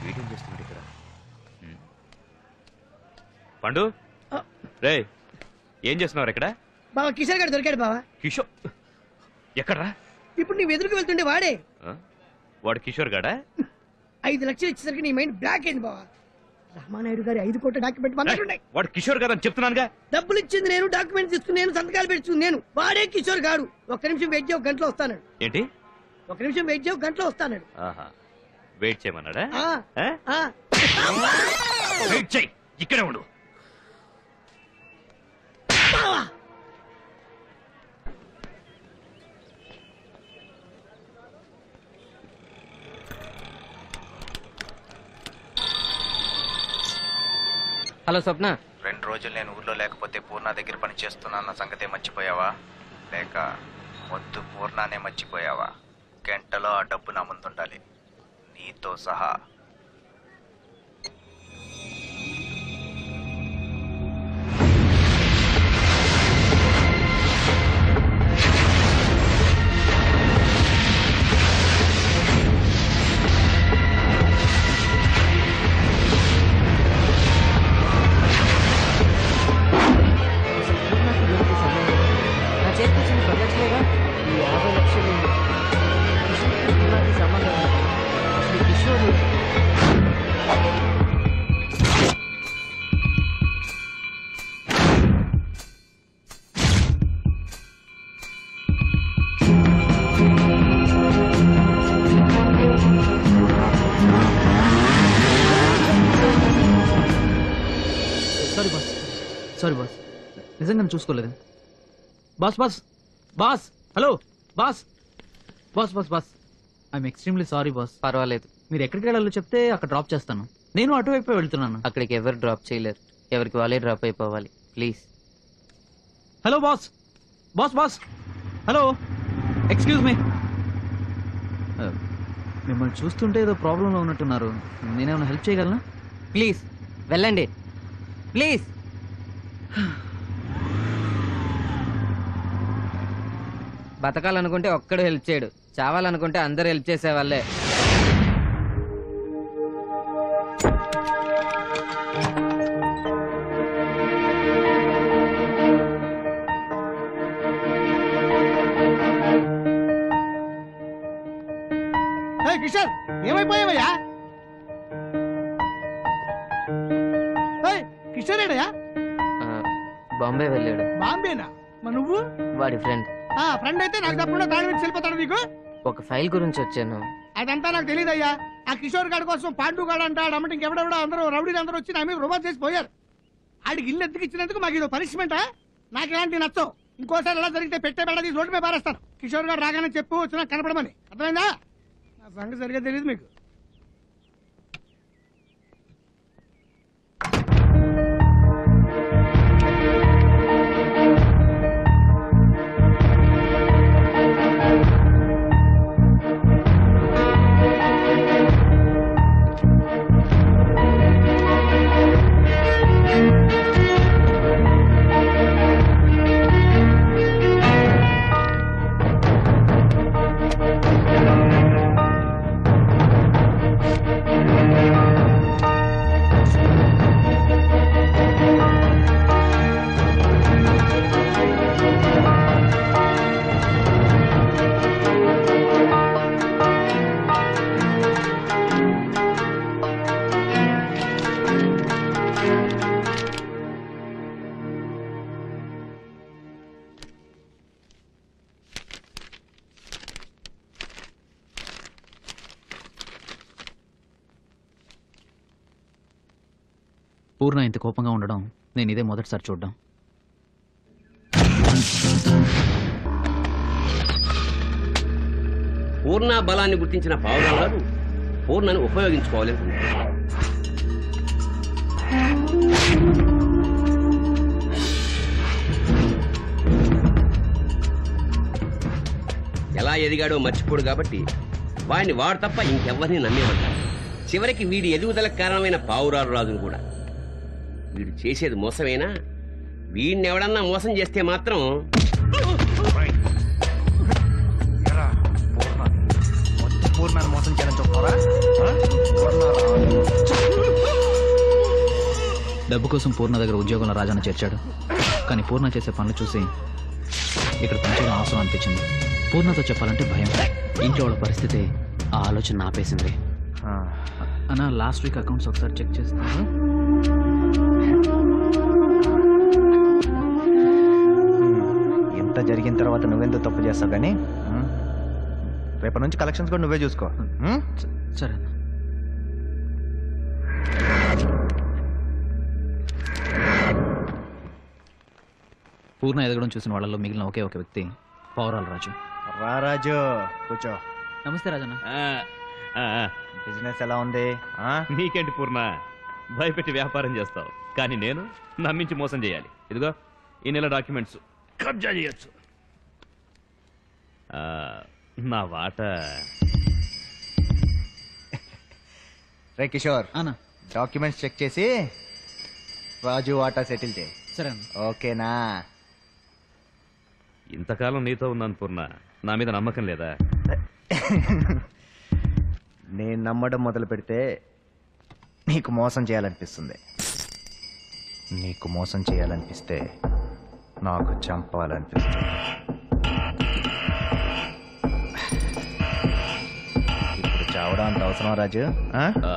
వీడేం చేస్తున్నాడు ఇక్కడ హ్మ్. పండు రే ఏం చేస్తున్నావు ఇక్కడ బావా కిషోర్ గారు దొరికాడు బావా కిషోర్ ఎక్కడ్రా ఇప్పుడు నీవు ఎదురుకు వెళ్తుండే వాడే ఆ? వాడు కిషోర్ గాడా ఐదు లక్షలు ఇచ్చేసరికి నీ మైండ్ బ్లాక్ అయింది బావా రామానాయుడు గారి ఐదు కోట్ల డాక్యుమెంట్ మన దగ్గర ఉన్నాయి వాడు కిషోర్ గారు అని చెప్తున్నానుగా డబ్బులు ఇచ్చింది నేను డాక్యుమెంట్ తీసుకుని నేను సంతకాలు పెట్టుకుంది నేను వాడే కిషోర్ గాడు ఒక్క నిమిషం వెయిట్ చేయ ఒక గంటలో వస్తాను ఏంటి ఒక నిమిషం వెయిట్ చేయ ఒక గంటలో వస్తాను ఆహా వెయిట్ చేయమన్నాడా ఆ, ఆ? ఆ. వెయిట్ చేయి ఇక్కడే ఉండు బావా హలో స్వప్న రెండు రోజులు నేను ఊర్లో లేకపోతే పూర్ణ దగ్గర పని చేస్తున్నాన్న సంగతే మర్చిపోయావా లేక మొద్దు పూర్ణానే మర్చిపోయావా గంటలో ఆ డబ్బు నా ముందుండాలి నీతో సహా నా చేతికి వచ్చిన పది లక్షలేగా ఈ యాభై లక్షలు కిషోర్కి పూర్ణకి సంబంధం ఉంది. అసలు Kishore sorry boss sorry boss నిజంగా నేను చూసుకోలేదు boss boss boss hello boss boss boss boss I'm extremely sorry boss పర్వాలేదు మీరు ఎక్కడికి వెళ్ళాలో చెప్తే అక్కడ డ్రాప్ చేస్తాను నేను అటువైపు వెళ్తున్నాను అక్కడికి ఎవరు డ్రాప్ చేయలేరు ఎవరికి వాళ్ళే డ్రాప్ అయిపోవాలి please hello boss boss boss hello excuse me మిమ్మల్ని చూస్తుంటే ఏదో ప్రాబ్లంలో ఉన్నట్టున్నారు నేనేమైనా హెల్ప్ చేయగలనా ప్లీజ్ వెళ్ళండి ప్లీజ్ బతకాలనుకుంటే ఒక్కడు హెల్ప్ చేయడు చావాలనుకుంటే అందరూ హెల్ప్ చేసే వాళ్ళే ఏయ్, కిషోర్ ఏమైపోయావయ్యా ఏయ్, కిషోర్ ఏడయ్యా ఆ, బాంబే వెళ్ళాడు బాంబేనా మరి నువ్వు వాడి ఫ్రెండ్ ఆ ఫ్రెండ్ అయితే నాకు తప్పకుండా తాడి మీద వెళ్ళిపోతాడు నీకు ఒక ఫైల్ గురించి వచ్చాను అదంతా నాకు తెలియదయ్యా ఆ కిషోర్ గారి కోసం పాండు గాడు అంటాడు అమ్మటి ఇంకెవడెవడో అందరూ రౌడీలు అందరూ వచ్చి నా మీద రుబాబ్ చేసి పోయారు ఆడికి ఇల్లు ఎత్తుకి ఇచ్చినందుకు మాకు ఇదో పనిష్మెంటా నాకు ఇలాంటి నచ్చవు ఇంకోసారి ఎలా జరిగితే పెట్టే బెడ తీసి రోడ్డు మీద పారేస్తాను కిషోర్ గారు రాగానే చెప్పు వచ్చినా కనపడమని అర్థమైందా నా సంగతి సరిగ్గా తెలియదు మీకు పూర్ణ ఇంత కోపంగా ఉండడం నేను ఇదే మొదటిసారి చూడడం పూర్ణ బలాన్ని గుర్తించిన పావురాలు గారు పూర్ణను ఉపయోగించుకోవాలి అనుకున్నారు. ఎలా ఎదిగాడో మర్చిపోడు కాబట్టి వాడిని వాడు తప్ప ఇంకెవ్వరిని నమ్మేమంటారు చివరికి వీడి ఎదుగుదలకు కారణమైన పావురాలు రాజును కూడా వీడు చేసేది మోసమేనా వీడిని ఎవడన్నా మోసం చేస్తే మాత్రం పూర్ణ పూర్ణాన్ని మోసం చేయాలని చూస్తున్నారా డబ్బు కోసం పూర్ణ దగ్గర ఉద్యోగంలో రాజాను చేర్చాడు కానీ పూర్ణ చేసే పనులు చూసి ఇక్కడ పనిచేయడం అవసరం అనిపించింది పూర్ణతో చెప్పాలంటే భయం ఇంట్లో వాళ్ళ పరిస్థితి ఆ ఆలోచన ఆపేసింది ఆ, అన్న లాస్ట్ వీక్ అకౌంట్స్ ఒకసారి చెక్ చేస్తాను ఇంత జరిగిన తర్వాత నువ్వెందుకు తప్పు చేస్తావు కానీ ఉమ్, రేపటి నుంచి కలెక్షన్స్ కూడా నువ్వే చూసుకో ఉమ్? సరే అన్న పూర్ణ ఎదగడం చూసిన వాళ్ళలో మిగిలిన ఒకే ఒక వ్యక్తి పౌరాల రాజు రా రాజు కూర్చో నమస్తే రాజన్న ఆ, ఆ, ఆ. బిజినెస్ ఎలా ఉంది ఆ? నీకేంటి పూర్ణ భయపెట్టి వ్యాపారం చేస్తావు కానీ నేను నమ్మించి మోసం చేయాలి ఇదిగో ఈ నెల డాక్యుమెంట్స్ కబ్జా చేయొచ్చు ఆ, నా వాట రే కిషోర్ అన్న డాక్యుమెంట్స్ చెక్ చేసి రాజు వాటా సెటిల్ చేయి సరే అన్న ఓకేనా ఇంతకాలం నీతో ఉన్నాను పూర్ణ నా మీద నమ్మకం లేదా నేను నమ్మడం మొదలు పెడితే నీకు మోసం చేయాలనిపిస్తుంది నీకు మోసం చేయాలనిపిస్తే నాకు చంపాలనిపిస్తుంది ఇప్పుడు చావడం అంత అవసరం రాజు ఆ? ఆ,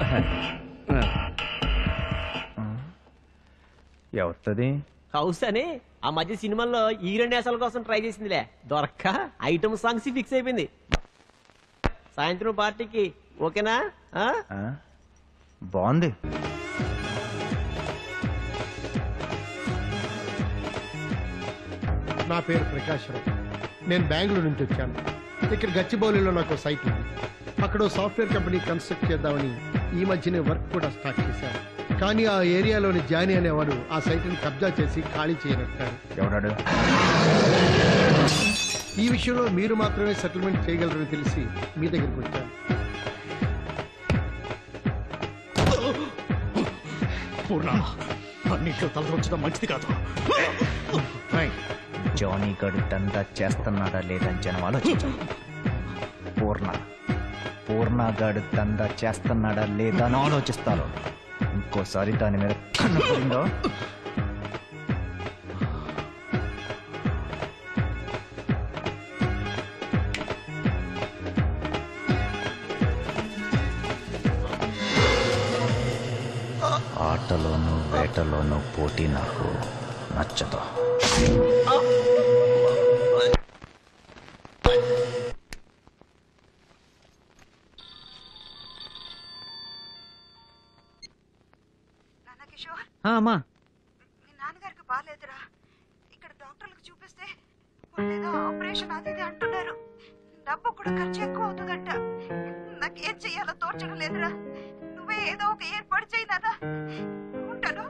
ఎవరిది హౌస్ అని ఆ మధ్య సినిమాల్లో హీరోయిన్ నేసాల కోసం ట్రై చేసిందిలే దొరక్క ఐటమ్ సాంగ్స్ ఫిక్స్ అయిపోయింది సాయంత్రం పార్టీకి ఓకేనా ఆ? ఆ? బాగుంది నా పేరు ప్రకాశ్రావు నేను బెంగళూరు నుంచి వచ్చాను ఇక్కడ గచ్చిబౌలిలో నాకు ఓ సైట్ ఉంది అక్కడ ఓ సాఫ్ట్వేర్ కంపెనీ కన్స్ట్రక్ట్ చేద్దామని ఈ మధ్యనే వర్క్ కూడా స్టార్ట్ చేశాను కానీ ఆ ఏరియాలోని జానీ అనేవాడు ఆ సైట్ని కబ్జా చేసి ఖాళీ చేయనట్టాడు ఎవడాడు ఈ విషయంలో మీరు మాత్రమే సెటిల్మెంట్ చేయగలరని తెలిసి మీ దగ్గరికి వచ్చాను పూర్ణ అన్నింటిలో తలదొచ్చడం మంచిది కాదు జానీ గడు దందా చేస్తున్నాడా లేదని జనం ఆలోచించారు పూర్ణ పూర్ణ గడు దందా చేస్తున్నాడా లేదా అని ఆలోచిస్తారు ఇంకోసారి దాని మీద కన్ను పడిందో ఆటలోనూ వేటలోనూ పోటీ నాకు నచ్చదు నాన్న కిషోర్ ఆ, అమ్మా మీ నాన్నగారికి బాగాలేదురా ఇక్కడ డాక్టర్లకు చూపిస్తే వాళ్ళేదో ఆపరేషన్ అది ఇది అంటున్నారు డబ్బు కూడా ఖర్చు ఎక్కువ అవుతుందంట నాకు ఏం చెయ్యాలో తోచడం లేదురా నువ్వే ఏదో ఒక ఏర్పాటు చేయి నాన్న ఉంటాను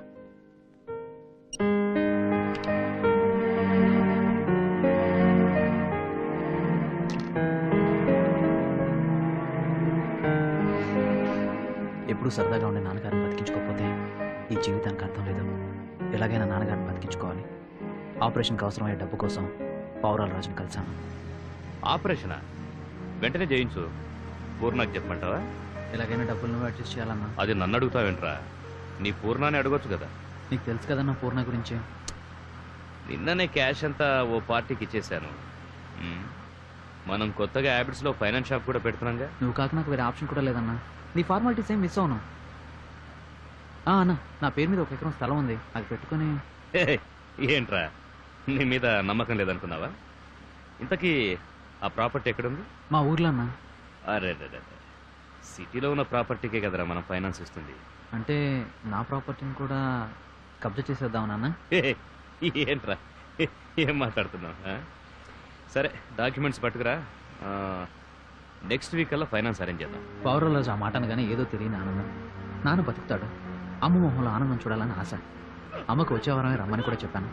ఎప్పుడు సరదాగా ఉండే నాన్నగారిని బతికించుకోకపోతే ఈ జీవితానికి అర్థం లేదు ఎలాగైనా నాన్నగారిని బతికించుకోవాలి ఆపరేషన్కి అవసరమయ్యే డబ్బు కోసం పౌరాల రాజుని కలిశాను ఆపరేషనా వెంటనే చేయించు పూర్ణకు చెప్పమంటావా ఎలాగైనా డబ్బులు నువ్వు అడ్జస్ట్ చేయాలన్నా అది నన్ను అడుగుతావేంట్రా నీ పూర్ణాన్ని అడగొచ్చు కదా నీకు తెలుసు కదన్నా పూర్ణ గురించి నిన్ననే క్యాష్ అంతా ఓ పార్టీకి ఇచ్చేశాను మ్మ్. మనం కొత్తగా హ్యాబిట్స్లో ఫైనాన్స్ షాప్ కూడా పెడుతున్నాంగా నువ్వు కాక నాకు వేరే ఆప్షన్ కూడా లేదన్నా నీ ఫార్మాలిటీస్ ఏం మిస్ అవును ఆ, అన్న నా పేరు మీద ఒక ఎకరం స్థలం ఉంది అది పెట్టుకొని హే, ఏంట్రా నీ మీద నమ్మకం లేదనుకున్నావా ఇంతకీ ఆ ప్రాపర్టీ ఎక్కడుంది మా ఊర్లో అన్న అరే రే, రే, రే. సిటీలో ఉన్న ప్రాపర్టీకే కదరా మనం ఫైనాన్స్ ఇస్తుంది అంటే నా ప్రాపర్టీని కూడా కబ్జా చేసేద్దాం నాన్న హే, ఏంట్రా హే, ఏం మాట్లాడుతున్నావు ఆ? సరే డాక్యుమెంట్స్ పట్టుకురా నెక్స్ట్ వీక్ కల్లా ఫైనాన్స్ అరేంజ్ చేద్దాం పౌరరాజు ఆ మాట అనగానే ఏదో తెలియని ఆనందం నాన్న బతుకుతాడు అమ్మ మొహంలో ఆనందం చూడాలని ఆశ అమ్మకు వచ్చే వారమే రమ్మని కూడా చెప్పాను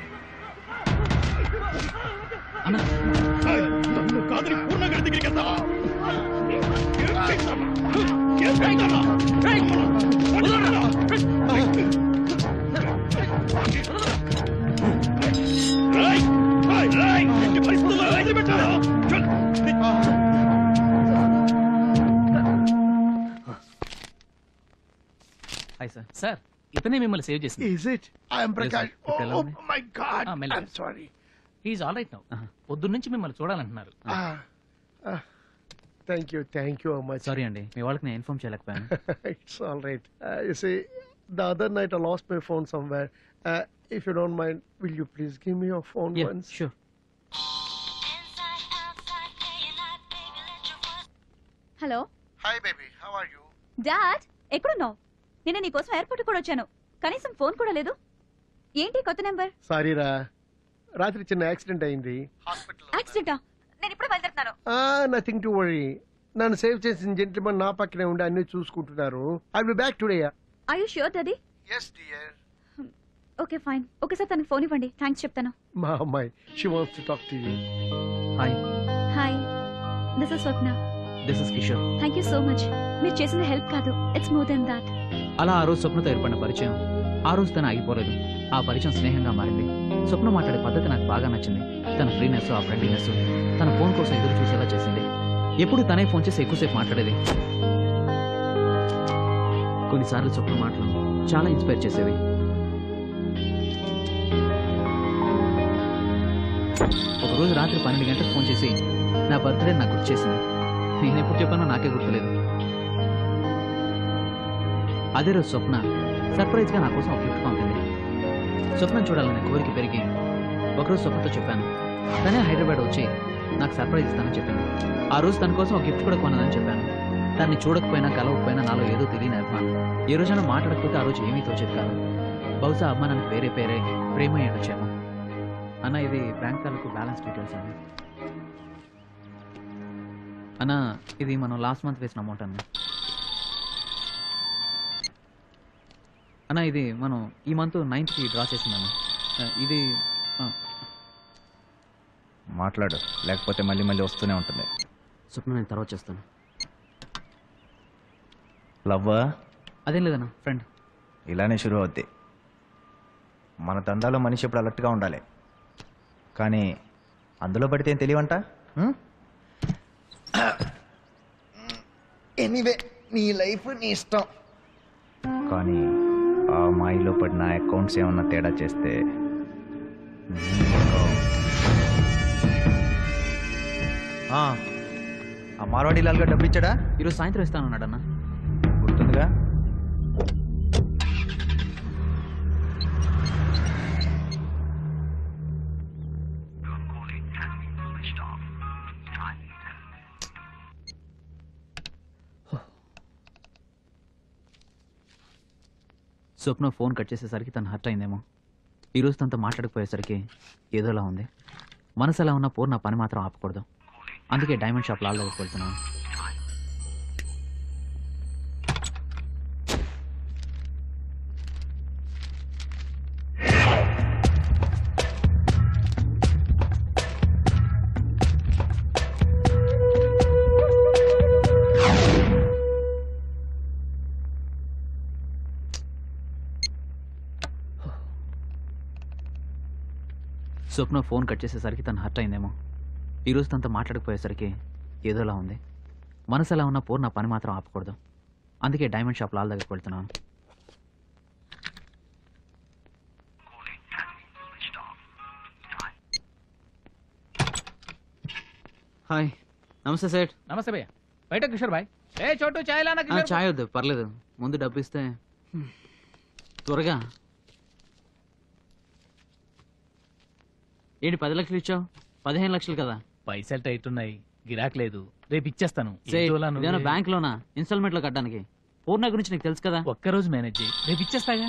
అన్న హాయ్ సార్ సార్ ఇతనే మిమ్మల్ని సేవ్ చేసింది Is it? I am Prakash. ఇప్పుడు Oh, ఎలా oh ఉంది? my God. Ah, మెల్లగా. I'm sorry. He's all right now పొద్దున్న నుంచి మిమ్మల్ని చూడాలంటున్నారు Ah, ah, thank you, thank you so much. Sorry అండి మీ వాళ్ళకి నేను ఇన్ఫార్మ్ చేయలేకపోయాను it's all right. Uh, you see, the other night I lost my phone somewhere. Uh, if you don't mind, will you please give me your phone once? Sure hello Hi, baby. How are you? Dad ఎక్కడున్నావు నేను నీకోసం airport కూడా వచ్చాను కనీసం phone కూడా లేదు ఏంటి కొత్త నెంబర్ సారీ రా రాత్రి చిన్న యాక్సిడెంట్ అయింది యాక్సిడెంటా నేను ఇప్పుడు బయలుదేరుతున్నాను నథింగ్ టు వరీ నన్ను సేవ్ చేసిన జెంట్మన్ నా పక్కనే ఉండి అన్ని చూసుకుంటున్నారు I be back today I you sure daddy yes dear okay fine ఒకసారి తనకి ఫోన్ ఇవ్వండి థ్యాంక్స్ చెప్తాను మా అమ్మాయి she wants to talk to you hi hi this is Swapna this is Kishore thank you so much మీరు చేసిన హెల్ప్ కాదు it's more than that అలా ఆ రోజు స్వప్నతో ఏర్పడిన పరిచయం ఆ రోజు తను ఆగిపోలేదు ఆ పరిచయం స్నేహంగా మారింది స్వప్న మాట్లాడే పద్ధతి నాకు బాగా నచ్చింది తన ఫ్రీనెస్ ఆ ఫ్రెండ్లీనెస్ తన ఫోన్ కోసం ఎదురు చూసేలా చేసింది ఎప్పుడు తనే ఫోన్ చేసి ఎక్కువసేపు మాట్లాడేది కొన్నిసార్లు స్వప్న మాటలు చాలా ఇన్స్పైర్ చేసేవి ఒక రోజు రాత్రి పన్నెండు గంటలకు ఫోన్ చేసి నా బర్త్డే నాకు గుర్తు చేసింది నేను ఎప్పుడు చెప్పానో నాకే గుర్తులేదు అదే రోజు స్వప్న సర్ప్రైజ్గా నా కోసం ఒక గిఫ్ట్ పంపింది స్వప్నం చూడాలనే కోరిక పెరిగి ఒకరోజు స్వప్నతో చెప్పాను తనే హైదరాబాద్ వచ్చి నాకు సర్ప్రైజ్ ఇస్తానని చెప్పింది ఆ రోజు తన కోసం ఒక గిఫ్ట్ కూడా కొనదని చెప్పాను దాన్ని చూడకపోయినా కలవకపోయినా నాలో ఏదో తెలియని అభిమానం ఏ రోజైనా మాట్లాడకపోతే ఆ రోజు ఏమీ తోచేది కాదు బహుశా అభిమానానికి వేరే పేరే ప్రేమ అయ్యొచ్చేమో అన్న ఇది బ్యాంక్ తాలూకు బ్యాలెన్స్ డీటెయిల్స్ అన్న అన్న ఇది మనం లాస్ట్ మంత్ వేసిన అమౌంట్ అన్న అన్న ఇది మనం ఈ మంత్ నైన్త్కి డ్రా చేసిందన్న ఆ, ఇది ఆ, మాట్లాడు లేకపోతే మళ్ళీ మళ్ళీ వస్తూనే ఉంటుంది స్వప్న నేను తర్వాత చేస్తాను లవ్వా అదేం లేదన్న ఫ్రెండ్ ఇలానే షురు అవుద్ది మన దందాలో మనిషి ఎప్పుడు అలర్ట్గా ఉండాలి కానీ అందులో పడితే ఏం తెలియవంట ఎనీవే నీ లైఫ్ నీ ఇష్టం కానీ ఆ మాయిలో పడిన అకౌంట్స్ ఏమన్నా తేడా చేస్తే నీకు- ఆ, ఆ మార్వాడి లాల్గా డబ్బు ఇచ్చాడా ఈరోజు సాయంత్రం ఇస్తానన్నాడు అన్న గుర్తుందిగా స్వప్న ఫోన్ కట్ చేసేసరికి తను హర్ట్ అయిందేమో ఈరోజు తనతో మాట్లాడకపోయేసరికి ఏదోలా ఉంది మనసు ఎలా ఉన్నా పూర్ణ పని మాత్రం ఆపకూడదు అందుకే డైమండ్ షాప్ లాల్ దగ్గరికి వెళ్తున్నాను స్వప్న ఫోన్ కట్ చేసేసరికి తను హర్ట్ అయిందేమో ఈరోజు తనతో మాట్లాడకపోయేసరికి ఏదోలా ఉంది మనసు ఎలా ఉన్నా పూర్ణ పని మాత్రం ఆపకూడదు అందుకే డైమండ్ షాప్ లాల్ దగ్గరికి వెళ్తున్నాను హాయ్ నమస్తే సేట్ నమస్తే భయ్య బయట కిషోర్ భాయ్ ఏ చోటు చాయ్ లానా ఆ, కిషోర్ చాయ్ వద్దు పర్లేదు ముందు డబ్బు ఇస్తే త్వరగా ఏంటి పది లక్షలు ఇచ్చావు పదిహేను లక్షలు కదా పైసలు టైట్ ఉన్నాయి గిరాక్ లేదు రేపు ఇచ్చేస్తాను సే, ఏంటోలా నువ్వే. ఇదేమన్నా బ్యాంక్ లోనా ఇన్స్టాల్మెంట్ లో కట్టడానికి పూర్ణ గురించి నీకు తెలుసు కదా ఒక్కరోజు మేనేజ్ చేయి రేపు ఇచ్చేస్తాగా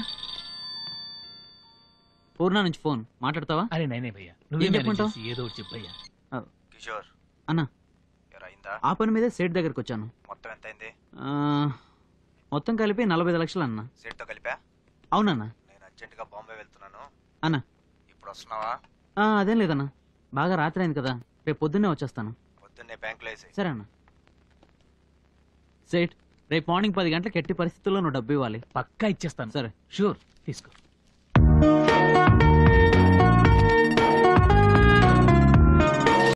పూర్ణ నుంచి ఫోన్ మాట్లాడతావా అరే నేనే భయ్య నువ్వే ఏం మేనేజ్ చెప్పమంటావ్? చేసి ఏదో ఒకటి చెప్పు భయ్యా కిషోర్ అన్న ఎవరు అయిందా ఆ పని మీదే సేట్ దగ్గరికి వచ్చాను మొత్తం ఎంత అయింది ఆ, మొత్తం కలిపి నలభై ఐదు లక్షలు అన్న సీట్తో కలిపా అవునన్న నేను అర్జెంటుగా బాంబే వెళ్తున్నాను అన్న ఇప్పుడు వస్తున్నావా ఆ, అదేం లేదన్న బాగా రాత్రి అయింది కదా రేపు పొద్దున్నే వచ్చేస్తాను పొద్దున్నే బ్యాంకులో వేసి సరే అన్న సేట్ రేపు మార్నింగ్ పది గంటలకు ఎట్టి పరిస్థితుల్లో నువ్వు డబ్బు ఇవ్వాలి పక్కా ఇచ్చేస్తాను సరే షూర్ తీసుకో